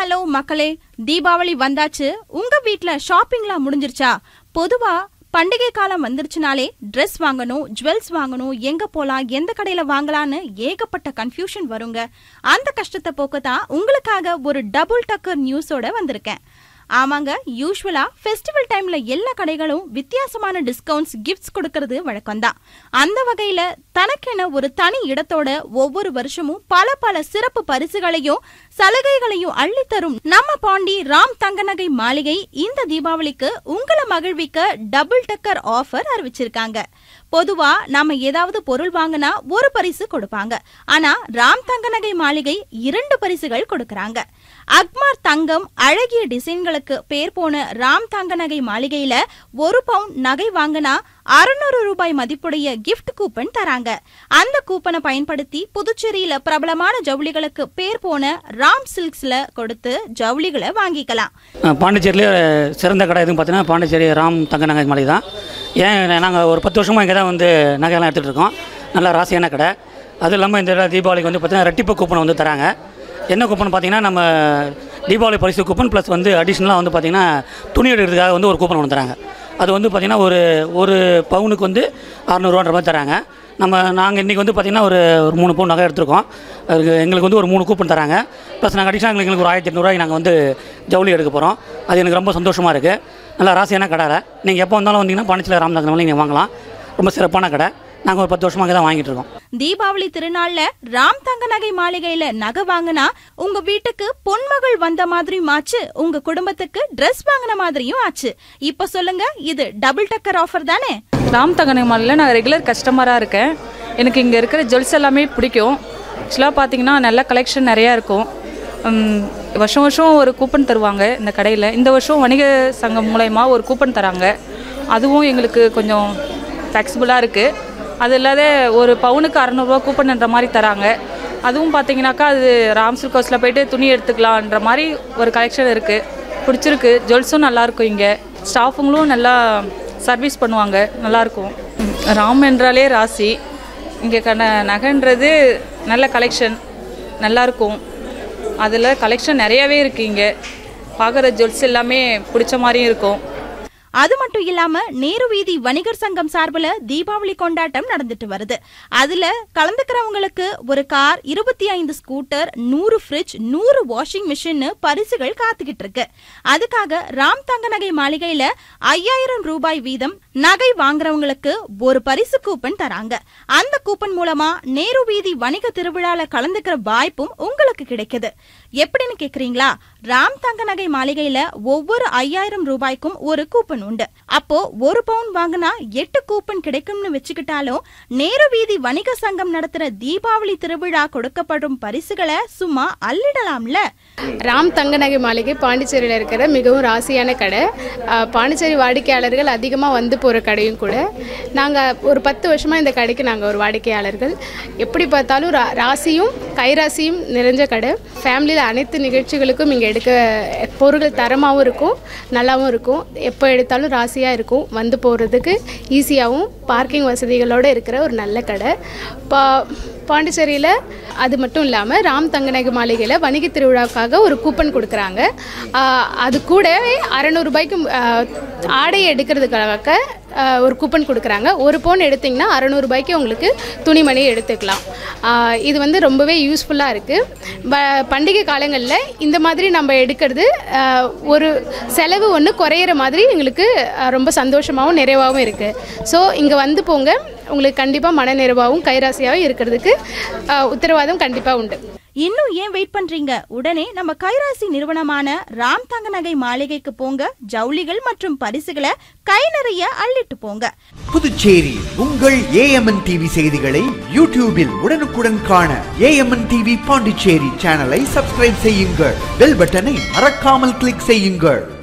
hello மக்களே தீபாவளி வந்தாச்சு உங்க வீட்ல ஷாப்பிங்லாம் முடிஞ்சிருச்சா பொதுவா பண்டிகை காலம் வந்துருச்சுனாலே ட்ரெஸ் வாங்கணும் ஜுவல்ஸ் வாங்கணும் எங்க போலாம் எந்த கடையில வாங்கலாம்னு ஏகப்பட்ட கன்ஃபியூஷன் வருங்க அந்த கஷ்டத்தை போக்கத்தான் உங்களுக்காக ஒரு டபுள் டக்கர் நியூஸோட வந்திருக்கேன் ஆமாங்க யூஸ்வலா ஃபெஸ்டிவல் டைம்ல எல்லா கடைகளும் வித்தியாசமான டிஸ்கவுண்ட்ஸ் கிஃப்ட்ஸ் கொடுக்கறது வழக்கம்தான் அந்த வகையில தனக்கென ஒரு தனி இடத்தோட ஒவ்வொரு வருஷமும் பல பல சிறப்பு பரிசுகளையும் சலுகைகளையும் அள்ளித்தரும் நம்ம பாண்டி ராம் தங்கநகை மாளிகை இந்த தீபாவளிக்கு உங்களை மகிழ்விக்க டபுள் டக்கர் ஆஃபர் அறிவிச்சிருக்காங்க பொதுவா நாம ஏதாவது பொருள் வாங்கினா ஒரு பரிசு கொடுப்பாங்க ஆனா ராம் தங்கநகை மாளிகை இரண்டு பரிசுகள் கொடுக்கறாங்க அக்மார் தங்கம் அழகிய டிசைன்களுக்கு பேர் போன ராம் தங்க நகை மாளிகையில ஒரு பவுன் நகை வாங்கினா அறுநூறு ரூபாய் மதிப்புடைய கிஃப்ட் கூப்பன் தராங்க அந்த கூப்பனை பயன்படுத்தி புதுச்சேரியில பிரபலமான ஜவுளிகளுக்கு பேர் போன ராம் சில்க்ஸ்ல கொடுத்து ஜவுளிகளை வாங்கிக்கலாம் பாண்டிச்சேரியிலே சிறந்த கடை எதுவும் பார்த்தீங்கன்னா பாண்டிச்சேரி ராம் தங்க நகை மாளிகை தான் ஏன் நாங்கள் ஒரு பத்து வருஷமாக இங்கே தான் வந்து நகையெல்லாம் எடுத்துகிட்டு இருக்கோம் நல்லா ராசியான கடை அதுவும் இல்லாமல் இந்த தடவை தீபாவளிக்கு வந்து பார்த்தீங்கன்னா ரெட்டிப்பு கூப்பன் வந்து தராங்க என்ன கூப்பன் பார்த்தீங்கன்னா நம்ம தீபாவளி பரிசு கூப்பன் ப்ளஸ் வந்து அடிஷ்னலாக வந்து பார்த்தீங்கன்னா துணி எடுக்கிறதுக்காக வந்து ஒரு கூப்பன் ஒன்று தராங்க அது வந்து பார்த்திங்கன்னா ஒரு ஒரு பவுனுக்கு வந்து அறநூறுவான்ற மாதிரி தராங்க நம்ம நாங்கள் இன்றைக்கி வந்து பார்த்திங்கன்னா ஒரு ஒரு மூணு பவுன் நகை எடுத்திருக்கோம் அதுக்கு எங்களுக்கு வந்து ஒரு மூணு கூப்பன் தராங்க ப்ளஸ் நாங்கள் அடிஷனல் எங்களுக்கு ஒரு ஆயிரத்தி எட்நூறுவாய்க்கு நாங்கள் வந்து ஜவுளி எடுக்க போகிறோம் அது எனக்கு ரொம்ப சந்தோஷமாக இருக்குது நல்லா ராசியான கடை நீங்கள் எப்போ வந்தாலும் வந்தீங்கன்னா பாண்டிச்சேரி ராமதாஸ் நீங்கள் வாங்கலாம் ரொம்ப சிறப்பான கடை நாங்கள் ஒரு பத்து வருஷமாக தான் வாங்கிட்டு இருக்கோம் தீபாவளி திருநாள்ல ராம் தங்க நகை மாளிகையில நகை வாங்கினா உங்க வீட்டுக்கு பொன்மகள் வந்த மாதிரியும் ஆச்சு உங்க குடும்பத்துக்கு Dress வாங்கின மாதிரியும் ஆச்சு இப்ப சொல்லுங்க இது டபுள் டக்கர் ஆஃபர் தானே ராம் தங்கனை மாலில் நான் ரெகுலர் கஸ்டமராக இருக்கேன் எனக்கு இங்கே இருக்கிற ஜுவல்ஸ் எல்லாமே பிடிக்கும் ஆக்சுவலாக பார்த்தீங்கன்னா நல்ல கலெக்ஷன் நிறையா இருக்கும் உம், வருஷம் வருஷம் ஒரு கூப்பன் தருவாங்க இந்த கடையில் இந்த வருஷம் வணிக சங்கம் மூலயமா ஒரு கூப்பன் தராங்க அதுவும் எங்களுக்கு கொஞ்சம் ஃப்ளெக்சிபிளாக இருக்குது அது இல்லாத ஒரு பவுனுக்கு அறநூறுவா கூப்பன்ன்ற மாதிரி தராங்க அதுவும் பார்த்தீங்கன்னாக்கா அது ராம் சில்க் ஹவுஸில் போயிட்டு துணி எடுத்துக்கலான்ற மாதிரி ஒரு கலெக்ஷன் இருக்குது பிடிச்சிருக்கு ஜுவல்ஸும் நல்லாயிருக்கும் இங்கே ஸ்டாஃபுங்களும் நல்லா சர்வீஸ் பண்ணுவாங்க நல்லாயிருக்கும் ராம் என்றாலே ராசி இங்கே கண்ண நகைன்றது நல்ல கலெக்ஷன் நல்லாயிருக்கும் அதில் கலெக்ஷன் நிறையவே இருக்குது இங்கே பார்க்குற ஜுவல்ஸ் எல்லாமே பிடிச்ச மாதிரியும் இருக்கும் அது மட்டும் இல்லாம நேரு வீதி வணிகர் சங்கம் சார்பில் தீபாவளி கொண்டாட்டம் நடந்துட்டு வருது அதுல கலந்துக்கிறவங்களுக்கு ஒரு கார் இருபத்தி ஐந்து ஸ்கூட்டர் நூறு ஃப்ரிட்ஜ் நூறு வாஷிங் மிஷின் பரிசுகள் காத்துக்கிட்டு இருக்கு அதுக்காக ராம் தங்க நகை மாளிகையில ஐயாயிரம் ரூபாய் வீதம் நகை வாங்குறவங்களுக்கு ஒரு பரிசு கூப்பன் தராங்க அந்த கூப்பன் மூலமா நேரு வீதி வணிக திருவிழால கலந்துக்கிற வாய்ப்பும் உங்களுக்கு கிடைக்குது எப்படின்னு கேக்குறீங்களா ராம் தங்க நகை மாளிகையில ஒவ்வொரு ஐயாயிரம் ரூபாய்க்கும் ஒரு கூப்பன் உண்டு அப்போ ஒரு பவுன் வாங்கினா எட்டு கூப்பன் கிடைக்கும்னு வச்சுக்கிட்டாலும் நேரு வீதி வணிக சங்கம் நடத்துற தீபாவளி திருவிழா கொடுக்கப்படும் பரிசுகளை சும்மா அள்ளிடலாம்ல ராம் தங்க நகை மாளிகை பாண்டிச்சேரியில் இருக்கிற மிகவும் ராசியான கடை அஹ், பாண்டிச்சேரி வாடிக்கையாளர்கள் அதிகமாக வந்து போகிற கடையும் கூட நாங்கள் ஒரு பத்து வருஷமாக இந்த கடைக்கு நாங்கள் ஒரு வாடிக்கையாளர்கள் எப்படி பார்த்தாலும் ரா ராசியும் கைராசியும் நிறைஞ்ச கடை ஃபேமிலியில் அனைத்து நிகழ்ச்சிகளுக்கும் இங்கே எடுக்க பொருட்கள் தரமாகவும் இருக்கும் நல்லாவும் இருக்கும் எப்போ எடுத்தாலும் ராசியாக இருக்கும் வந்து போகிறதுக்கு ஈஸியாகவும் பார்க்கிங் வசதிகளோடு இருக்கிற ஒரு நல்ல கடை பா பாண்டிச்சேரியில் அது மட்டும் இல்லாமல் ராம் தங்கநகை மாளிகையில் வணிக திருவிழாவுக்காக ஒரு கூப்பன் கொடுக்குறாங்க ஆஹ் அது கூடவே அறநூறுபாய்க்கு ஆடை எடுக்கிறதுக்காக ஆஹ் ஒரு கூப்பன் கொடுக்குறாங்க ஒரு பவுன் எடுத்திங்கன்னா அறநூறுபாய்க்கு உங்களுக்கு துணிமணி எடுத்துக்கலாம் ஆஹ் இது வந்து ரொம்பவே யூஸ்ஃபுல்லாக இருக்குது பண்டிகை காலங்களில் இந்த மாதிரி நம்ம எடுக்கிறது ஆஹ் ஒரு செலவு ஒன்று குறையிற மாதிரி எங்களுக்கு ஆஹ் ரொம்ப சந்தோஷமாகவும் நிறைவாகவும் இருக்குது ஸோ இங்கே வந்து போங்க உங்களுக்கு கண்டிப்பாக மன நிறைவாகவும் கைராசியாகவும் இருக்கிறதுக்கு ஆஹ் உத்தரவாதம் கண்டிப்பாக உண்டு இன்னும் ஏன் வெயிட் பண்றீங்க உடனே நம்ம கைராசி நிறுவனமான ராம் தங்க நகை மாளிகைக்கு போங்க ஜவுளிகள் மற்றும் பரிசுகளை கை நிறைய அள்ளிட்டு போங்க புதுச்சேரி உங்கள் ஏஎம்என் டிவி செய்திகளை யூடியூபில் உடனுக்குடன் காண ஏஎம்என் டிவி பாண்டிச்சேரி சேனலை சப்ஸ்கிரைப் செய்யுங்கள் பெல் பட்டனை மறக்காமல் கிளிக் செய்யுங்கள்